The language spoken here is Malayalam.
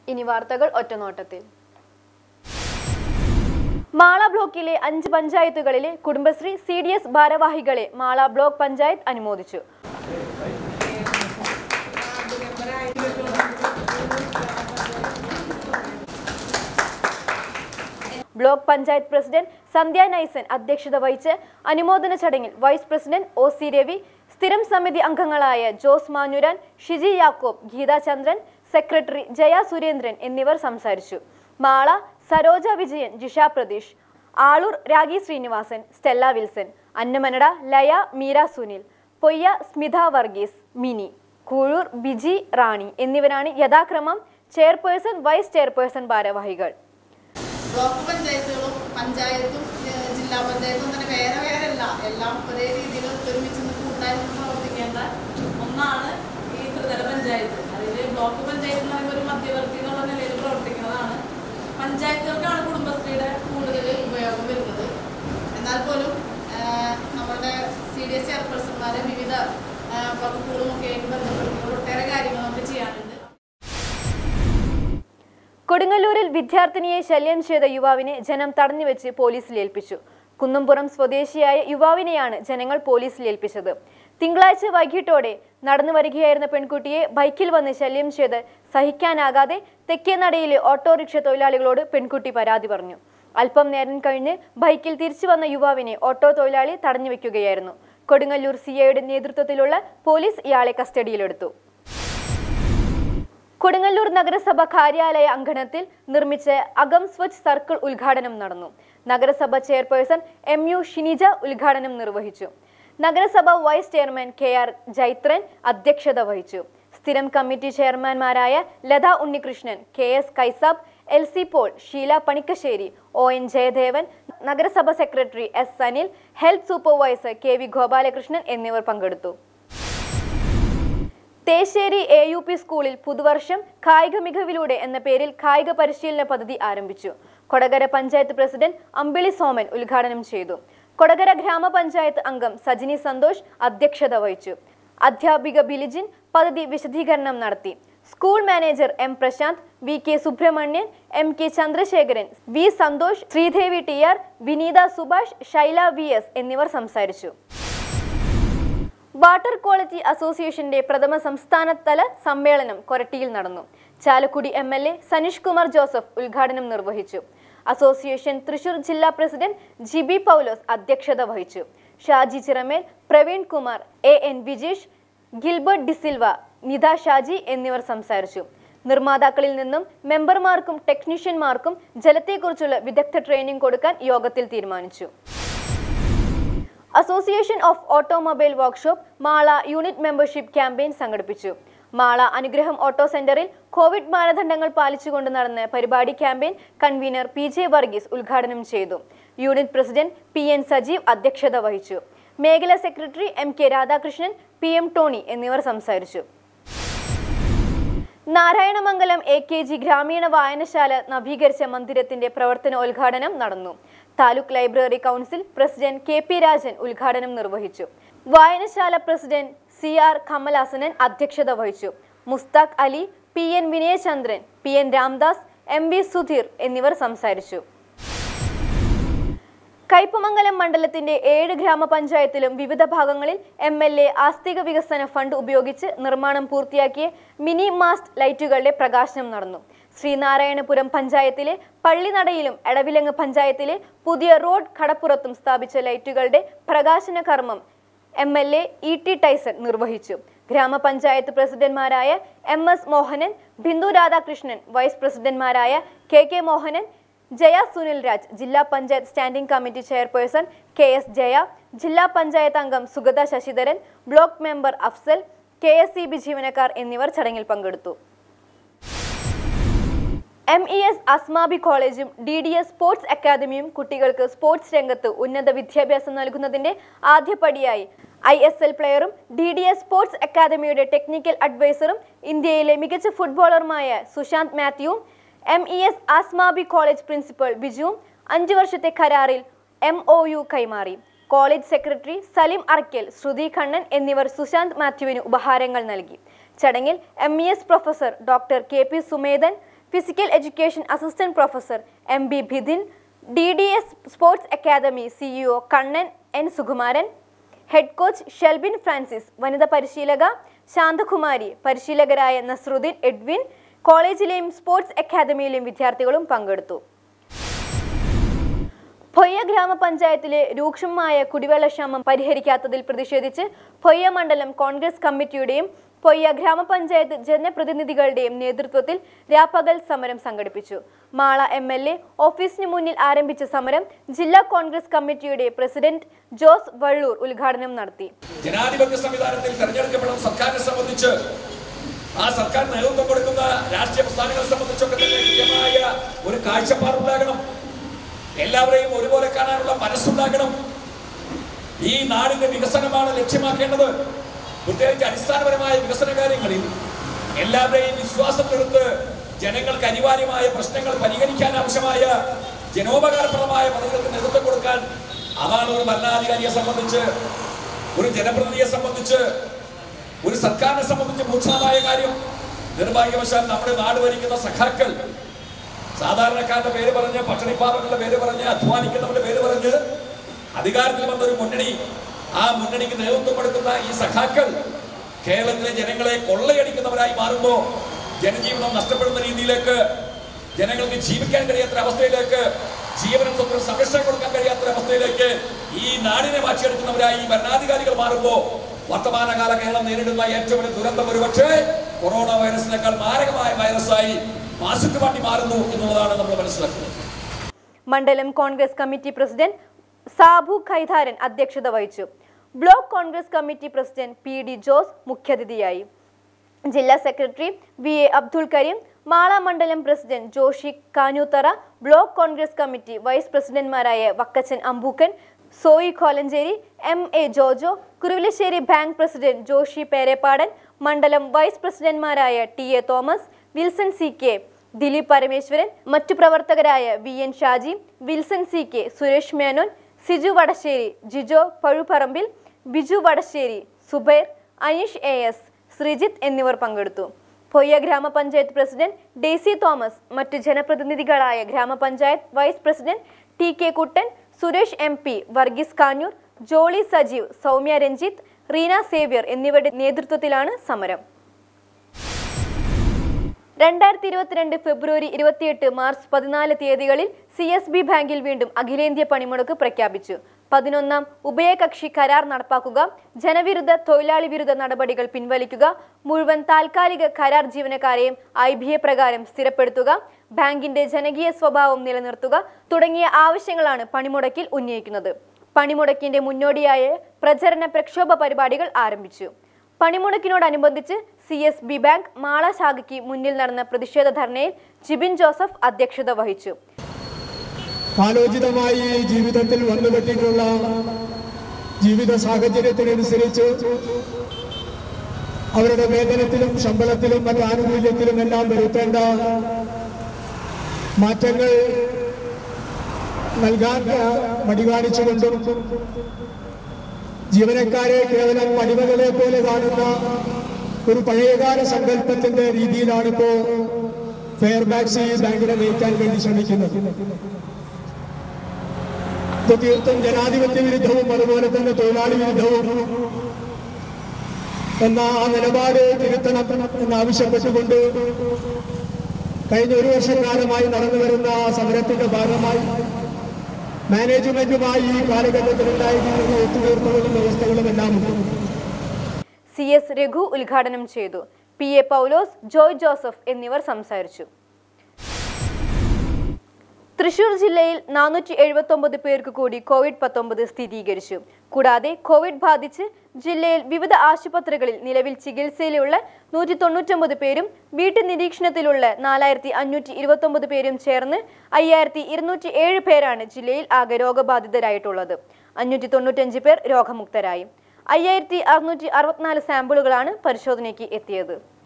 ഇനി വാർത്തകൾ ഒറ്റനോട്ടത്തിൽ മാള ബ്ലോക്കിലെ അഞ്ച് പഞ്ചായത്തുകളിലെ കുടുംബശ്രീ സി ഡി എസ് ഭാരവാഹികളെ മാള ബ്ലോക്ക് പഞ്ചായത്ത് അനുമോദിച്ചു ബ്ലോക്ക് പഞ്ചായത്ത് പ്രസിഡന്റ് സന്ധ്യ നൈസൻ അധ്യക്ഷത വഹിച്ച് അനുമോദന ചടങ്ങിൽ vice president O C Ravi സ്ഥിരം സമിതി അംഗങ്ങളായ ജോസ് മാഞ്ഞുരാൻ ഷിജി യാക്കോബ് ഗീതാ ചന്ദ്രൻ സെക്രട്ടറി ജയ സുരേന്ദ്രൻ എന്നിവർ സംസാരിച്ചു മാള സരോജ വിജയൻ ജിഷ പ്രതീഷ് ആളൂർ രാഗി ശ്രീനിവാസൻ സ്റ്റെല്ല വിൽസൺ അന്നമനട ലയ മീര സുനിൽ പൊയ്യ സ്മിത വർഗീസ് മിനി കൂഴൂർ ബിജി റാണി എന്നിവരാണ് യഥാക്രമം ചെയർപേഴ്സൺ വൈസ് ചെയർപേഴ്സൺ ഭാരവാഹികൾ ബ്ലോക്ക് പഞ്ചായത്തുകളും പഞ്ചായത്തും ഏഹ് ജില്ലാ പഞ്ചായത്തും അങ്ങനെ വേറെ വേറെ അല്ല എല്ലാം ഒരേ രീതിയിൽ ഒരുമിച്ച് നിന്ന് കൂട്ടായി പ്രവർത്തിക്കേണ്ട ഒന്നാണ് ഈ ത്രിതല പഞ്ചായത്ത് അതിൽ ബ്ലോക്ക് പഞ്ചായത്ത് എന്ന് പറയുമ്പോൾ ഒരു മധ്യവർത്തി എന്നുള്ള നിലയിൽ പ്രവർത്തിക്കുന്നതാണ് പഞ്ചായത്തുകൾക്കാണ് കുടുംബശ്രീയുടെ കൂടുതൽ ഉപയോഗം വരുന്നത് എന്നാൽ പോലും ഏഹ് നമ്മുടെ സി ഡി എസ് ചെയർപേഴ്സൺമാരെ വിവിധ ഏഹ് വകുപ്പുകളും ഒക്കെ ആയിട്ട് ബന്ധപ്പെടുത്തിക്കൊണ്ട് ഒട്ടേറെ കാര്യങ്ങൾ നമുക്ക് ചെയ്യാനുണ്ട് കൊടുങ്ങല്ലൂരിൽ വിദ്യാർത്ഥിനിയെ ശല്യം ചെയ്ത യുവാവിനെ ജനം തടഞ്ഞുവെച്ച് പോലീസിൽ ഏൽപ്പിച്ചു കുന്നംപുറം സ്വദേശിയായ യുവാവിനെയാണ് ജനങ്ങൾ പോലീസിൽ ഏൽപ്പിച്ചത് തിങ്കളാഴ്ച വൈകിട്ടോടെ നടന്നു വരികയായിരുന്ന പെൺകുട്ടിയെ ബൈക്കിൽ വന്ന് ശല്യം ചെയ്ത് സഹിക്കാനാകാതെ തെക്കേനടയിലെ ഓട്ടോറിക്ഷ തൊഴിലാളികളോട് പെൺകുട്ടി പരാതി പറഞ്ഞു അല്പം നേരം കഴിഞ്ഞ് ബൈക്കിൽ തിരിച്ചു വന്ന യുവാവിനെ ഓട്ടോ തൊഴിലാളി തടഞ്ഞു വെക്കുകയായിരുന്നു കൊടുങ്ങല്ലൂർ സിഐയുടെ നേതൃത്വത്തിലുള്ള പോലീസ് ഇയാളെ കസ്റ്റഡിയിലെടുത്തു കൊടുങ്ങല്ലൂർ നഗരസഭ കാര്യാലയ അങ്കണത്തിൽ നിർമ്മിച്ച അകം സ്വച്ഛ് സർക്കിൾ ഉദ്ഘാടനം നടന്നു നഗരസഭ ചെയർപേഴ്സൺ എം യു ഷിനിജ ഉദ്ഘാടനം നിർവഹിച്ചു നഗരസഭ vice chairman K R Jaithran അധ്യക്ഷത വഹിച്ചു സ്ഥിരം കമ്മിറ്റി ചെയർമാൻമാരായ Latha Unnikrishnan K S Kaisab L C Paul Sheela Panikkassery O N Jayadevan നഗരസഭ secretary S Sanil health supervisor K V Gopalakrishnan എന്നിവർ പങ്കെടുത്തു തേശ്ശേരി എ യു പി സ്കൂളിൽ പുതുവർഷം കായിക മികവിലൂടെ എന്ന പേരിൽ കായിക പരിശീലന പദ്ധതി ആരംഭിച്ചു കൊടകര പഞ്ചായത്ത് പ്രസിഡന്റ് അമ്പിളി സോമൻ ഉദ്ഘാടനം ചെയ്തു കൊടകര ഗ്രാമപഞ്ചായത്ത് അംഗം സജിനി സന്തോഷ് അധ്യക്ഷത വഹിച്ചു അധ്യാപിക ബിലിജിൻ പദ്ധതി വിശദീകരണം നടത്തി school manager M Prashanth V K Subramanian M K Chandrasekharan V Santhosh Sreedevi T R Vineetha Subhash Shaila V S എന്നിവർ സംസാരിച്ചു വാട്ടർ ക്വാളിറ്റി അസോസിയേഷന്റെ പ്രഥമ സംസ്ഥാനതല സമ്മേളനം കൊരട്ടിയിൽ നടന്നു Chalakudy M L A Saneesh Kumar Joseph ഉദ്ഘാടനം നിർവഹിച്ചു അസോസിയേഷൻ തൃശൂർ ജില്ലാ പ്രസിഡന്റ് ജിബി പൗലോസ് അധ്യക്ഷത വഹിച്ചു ഷാജി ചിറമേൽ പ്രവീൺ കുമാർ എ എൻ വിജീഷ് ഗിൽബർട്ട് ഡിസിൽവ നിത ഷാജി എന്നിവർ സംസാരിച്ചു നിർമ്മാതാക്കളിൽ നിന്നും മെമ്പർമാർക്കും ടെക്നീഷ്യന്മാർക്കും ജലത്തെക്കുറിച്ചുള്ള വിദഗ്ധ ട്രെയിനിംഗ് കൊടുക്കാൻ യോഗത്തിൽ തീരുമാനിച്ചു association of automobile workshop Mala unit membership campaign സംഘടിപ്പിച്ചു മാള അനുഗ്രഹം ഓട്ടോ സെന്ററിൽ കോവിഡ് മാനദണ്ഡങ്ങൾ പാലിച്ചുകൊണ്ട് നടന്ന പരിപാടി campaign convener P J Varghese ഉദ്ഘാടനം ചെയ്തു unit president P N Sajeev അധ്യക്ഷത വഹിച്ചു മേഖലാ secretary M K Radhakrishnan P M Tony എന്നിവർ സംസാരിച്ചു നാരായണമംഗലം എ കെ ജി ഗ്രാമീണ വായനശാല നവീകരിച്ച മന്ദിരത്തിന്റെ പ്രവർത്തനോദ്ഘാടനം നടന്നു taluk library council president K P Rajan ഉദ്ഘാടനം നിർവഹിച്ചു വായനശാല പ്രസിഡന്റ് സി ആർ കമലാസനൻ അധ്യക്ഷത വഹിച്ചു Mushtaq Ali P N Vinayachandran P N Ramdas M V Sudheer എന്നിവർ സംസാരിച്ചു കയ്പമംഗലം മണ്ഡലത്തിന്റെ ഏഴ് ഗ്രാമപഞ്ചായത്തിലും വിവിധ ഭാഗങ്ങളിൽ എം എൽ എ ആസ്തിക വികസന ഫണ്ട് ഉപയോഗിച്ച് നിർമ്മാണം പൂർത്തിയാക്കിയ മിനി മാസ്റ്റ് ലൈറ്റുകളുടെ പ്രകാശനം നടന്നു ശ്രീനാരായണപുരം പഞ്ചായത്തിലെ പള്ളിനടയിലും എടവിലങ്ങ് പഞ്ചായത്തിലെ പുതിയ റോഡ് കടപ്പുറത്തും സ്ഥാപിച്ച ലൈറ്റുകളുടെ പ്രകാശന കർമ്മം M L A E T Tyson നിർവഹിച്ചു ഗ്രാമപഞ്ചായത്ത് പ്രസിഡന്റ്മാരായ M S Mohanan Bindu Radhakrishnan vice പ്രസിഡന്റ്മാരായ കെ കെ മോഹനൻ ജയ സുനിൽ രാജ് ജില്ലാ panchayat standing committee chairperson K S Jaya ജില്ലാ പഞ്ചായത്ത് അംഗം Sugatha Sasidharan block member Afsal K S E B ജീവനക്കാർ എന്നിവർ ചടങ്ങിൽ പങ്കെടുത്തു എം ഇ എസ് അസ്മാബി കോളേജും ഡി ഡി എസ് സ്പോർട്സ് അക്കാദമിയും കുട്ടികൾക്ക് സ്പോർട്സ് രംഗത്ത് ഉന്നത വിദ്യാഭ്യാസം നൽകുന്നതിന്റെ ആദ്യപടിയായി I S L പ്ലെയറും D D S sports അക്കാദമിയുടെ ടെക്നിക്കൽ അഡ്വൈസറും ഇന്ത്യയിലെ മികച്ച ഫുട്ബോളറുമായ സുശാന്ത് മാത്യുവും M E S Asmabi college principal ബിജുവും അഞ്ചു വർഷത്തെ കരാറിൽ എം ഒ യു കൈമാറി കോളേജ് സെക്രട്ടറി സലിം അറക്കൽ ശ്രുതി കണ്ണൻ എന്നിവർ സുശാന്ത് മാത്യുവിന് ഉപഹാരങ്ങൾ നൽകി ചടങ്ങിൽ M E S professor doctor K P Sumedhan physical education assistant professor M B Bhithin D D S sports academy CEO Kannan N Sukumaran head coach Shelbin Francis വനിതാ പരിശീലക ശാന്തകുമാരി പരിശീലകരായ നസ്രുദ്ദീൻ എഡ്വിൻ കോളേജിലെയും സ്പോർട്സ് അക്കാദമിയിലെയും വിദ്യാർത്ഥികളും പങ്കെടുത്തു പൊയ്യ ഗ്രാമപഞ്ചായത്തിലെ രൂക്ഷമായ കുടിവെള്ളക്ഷാമം പരിഹരിക്കാത്തതിൽ പ്രതിഷേധിച്ച് പൊയ്യ മണ്ഡലം കോൺഗ്രസ് കമ്മിറ്റിയുടെയും പൊയ്യ ഗ്രാമപഞ്ചായത്ത് ജനപ്രതിനിധികളുടെയും നേതൃത്വത്തിൽ രാപ്പകൽ സമരം സംഘടിപ്പിച്ചു മാള എം എൽ എ ഓഫീസിന് മുന്നിൽ ആരംഭിച്ച സമരം ജില്ലാ കോൺഗ്രസ് കമ്മിറ്റിയുടെ പ്രസിഡന്റ് ജോസ് വള്ളൂർ ഉദ്ഘാടനം നടത്തി ജനാധിപത്യ സംവിധാനത്തിൽ തെരഞ്ഞെടുക്കപ്പെടുന്ന സർക്കാരിനെ സംബന്ധിച്ച് ആ സർക്കാർ നേതൃത്വം കൊടുക്കുന്ന രാഷ്ട്രീയ പ്രസ്ഥാനങ്ങളെ സംബന്ധിച്ചൊക്കെ തന്നെ കൃത്യമായ ഒരു കാഴ്ചപ്പാടുണ്ടാകണം എല്ലാവരെയും ഒരുപോലെ കാണാനുള്ള മനസ്സുണ്ടാകണം ഈ നാടിന്റെ വികസനമാണ് ലക്ഷ്യമാക്കേണ്ടത് പ്രത്യേകിച്ച് അടിസ്ഥാനപരമായ വികസന കാര്യങ്ങളിൽ എല്ലാവരെയും വിശ്വാസത്തെടുത്ത് ജനങ്ങൾക്ക് അനിവാര്യമായ പ്രശ്നങ്ങൾ പരിഹരിക്കാൻ ആവശ്യമായ ജനോപകാരപ്രദമായ പദ്ധതികൾക്ക് നേതൃത്വം കൊടുക്കാൻ അതാണ് ഒരു ഭരണാധികാരിയെ സംബന്ധിച്ച് ഒരു ജനപ്രതിനിധിയെ സംബന്ധിച്ച് ഒരു സർക്കാരിനെ സംബന്ധിച്ച് മൂർച്ഛനമായ കാര്യം നിർഭാഗ്യവശാൽ നമ്മുടെ നാട് ഭരിക്കുന്ന സഖാക്കൾ സാധാരണക്കാരുടെ പേര് പറഞ്ഞ് പട്ടണിപ്പാവങ്ങളുടെ പേര് പറഞ്ഞ് അധ്വാനിക്കുന്നവരുടെ പേര് പറഞ്ഞ് അധികാരത്തിൽ വന്ന ഒരു മുന്നണി ആ മുന്നണിക്ക് നേതൃത്വം കൊടുക്കുന്ന ഈ സഖാക്കൾ കേരളത്തിലെ ജനങ്ങളെ കൊള്ളയടിക്കുന്നവരായി മാറുമ്പോൾ ജനജീവിതം നഷ്ടപ്പെടുന്ന രീതിയിലേക്ക് ജനങ്ങൾക്ക് ജീവിക്കാൻ കഴിയാത്ത അവസ്ഥയിലേക്ക് ജീവനും സ്വന്തം സംരക്ഷണം കൊടുക്കാൻ കഴിയാത്ത അവസ്ഥയിലേക്ക് ഈ നാടിനെ മാറ്റിയെടുക്കുന്നവരായി ഈ ഭരണാധികാരികൾ മാറുമ്പോൾ വർത്തമാനകാല കേരളം നേരിടുന്ന ഏറ്റവും വലിയ ദുരന്തം ഒരുപക്ഷേ കൊറോണ വൈറസിനേക്കാൾ മാരകമായ വൈറസായി മാസിക്ക് മാറ്റി മാറുന്നു എന്നുള്ളതാണ് നമ്മൾ മനസ്സിലാക്കുന്നത് മണ്ഡലം കോൺഗ്രസ് കമ്മിറ്റി പ്രസിഡന്റ് സാബു ഖൈതാരൻ അധ്യക്ഷത വഹിച്ചു block Congress committee president P D Jose മുഖ്യാതിഥിയായി ജില്ലാ secretary V A Abdul Kareem Mala മണ്ഡലം president Joshy Kanjoothara block Congress committee vice പ്രസിഡന്റ്മാരായ Vakkachan Ambookkan Soyi Kolenchery M A Jojo Kuruvilassery bank president Joshy Perepadan മണ്ഡലം വൈസ് പ്രസിഡന്റ്മാരായ T A Thomas Wilson C K Dileep Parameswaran മറ്റു പ്രവർത്തകരായ V N Shaji Wilson C K Suresh Menon Siju Vadasseri Jijo Pazhuparambil Biju Vadassery Subair Aneesh A S Sreejith എന്നിവർ പങ്കെടുത്തു പൊയ്യ ഗ്രാമപഞ്ചായത്ത് പ്രസിഡന്റ് ഡെയ്സി തോമസ് മറ്റു ജനപ്രതിനിധികളായ ഗ്രാമപഞ്ചായത്ത് vice president T K Kuttan Suresh M P Varghese Kanjoor Jolly Sajeev Soumya Ranjith Reena Xavier എന്നിവരുടെ നേതൃത്വത്തിലാണ് സമരം രണ്ടായിരത്തി ഇരുപത്തിരണ്ട് ഫെബ്രുവരി ഇരുപത്തിയെട്ട് മാർച്ച് പതിനാല് തീയതികളിൽ സി എസ് ബി ബാങ്കിൽ വീണ്ടും അഖിലേന്ത്യാ പണിമുടക്ക് പ്രഖ്യാപിച്ചു പതിനൊന്നാം ഉഭയകക്ഷി കരാർ നടപ്പാക്കുക ജനവിരുദ്ധ തൊഴിലാളി വിരുദ്ധ നടപടികൾ പിൻവലിക്കുക മുഴുവൻ താൽക്കാലിക കരാർ ജീവനക്കാരെയും ഐ ബി എ പ്രകാരം സ്ഥിരപ്പെടുത്തുക ബാങ്കിന്റെ ജനകീയ സ്വഭാവം നിലനിർത്തുക തുടങ്ങിയ ആവശ്യങ്ങളാണ് പണിമുടക്കിൽ ഉന്നയിക്കുന്നത് പണിമുടക്കിന്റെ മുന്നോടിയായ പ്രചരണ പ്രക്ഷോഭ പരിപാടികൾ ആരംഭിച്ചു പണിമുടക്കിനോടനുബന്ധിച്ച് C S B bank Mala ശാഖയ്ക്ക് മുന്നിൽ നടന്ന പ്രതിഷേധ ധർണയിൽ ജിബിൻ ജോസഫ് അധ്യക്ഷത വഹിച്ചു കാലോചിതമായി ജീവിതത്തിൽ വന്നുപറ്റിയിട്ടുള്ള ജീവിത സാഹചര്യത്തിനനുസരിച്ച് അവരുടെ വേതനത്തിലും ശമ്പളത്തിലും മറ്റു ആനുകൂല്യത്തിലും എല്ലാം വരുത്തേണ്ട മാറ്റങ്ങൾ നൽകാൻ മടി കാണിച്ചുകൊണ്ടും ജീവനക്കാരെ കേവലം അടിമകളെ പോലെ കാണുന്ന ഒരു പഴയകാല സങ്കല്പത്തിന്റെ രീതിയിലാണിപ്പോ ഫെയർബാക്സ് ഈ ബാങ്കിനെ നയിക്കാൻ വേണ്ടി ശ്രമിക്കുന്നത് ഇത് തീർത്തും ജനാധിപത്യ വിരുദ്ധവും അതുപോലെ തന്നെ തൊഴിലാളി വിരുദ്ധവും എന്ന ആ നിലപാട് തിരുത്തണം എന്നാവശ്യപ്പെട്ടുകൊണ്ട് കഴിഞ്ഞ ഒരു വർഷക്കാലമായി നടന്നു വരുന്ന സമരത്തിന്റെ ഭാഗമായി മാനേജ്മെന്റുമായി ഈ കാലഘട്ടത്തിലുണ്ടായിരിക്കുന്ന ഒത്തുതീർപ്പുകളും വ്യവസ്ഥകളും എല്ലാം ഉണ്ട് സി എസ് രഘു ഉദ്ഘാടനം ചെയ്തു പി എ പൗലോസ് ജോയ് ജോസഫ് എന്നിവർ സംസാരിച്ചു തൃശൂർ ജില്ലയിൽ നാനൂറ്റി എഴുപത്തി ഒമ്പത് പേർക്ക് കൂടി കോവിഡ് പത്തൊമ്പത് സ്ഥിരീകരിച്ചു കൂടാതെ കോവിഡ് ബാധിച്ച് ജില്ലയിൽ വിവിധ ആശുപത്രികളിൽ നിലവിൽ ചികിത്സയിലുള്ള നൂറ്റി തൊണ്ണൂറ്റൊമ്പത് പേരും വീട്ടു നിരീക്ഷണത്തിലുള്ള നാലായിരത്തി അഞ്ഞൂറ്റി ഇരുപത്തൊമ്പത് പേരും ചേർന്ന് അയ്യായിരത്തി ഇരുന്നൂറ്റി ഏഴ് പേരാണ് ജില്ലയിൽ ആകെ രോഗബാധിതരായിട്ടുള്ളത് അഞ്ഞൂറ്റി തൊണ്ണൂറ്റഞ്ച് പേർ രോഗമുക്തരായി അയ്യായിരത്തി അറുന്നൂറ്റി അറുപത്തിനാല് സാമ്പിളുകളാണ് പരിശോധനയ്ക്ക് എത്തിയത്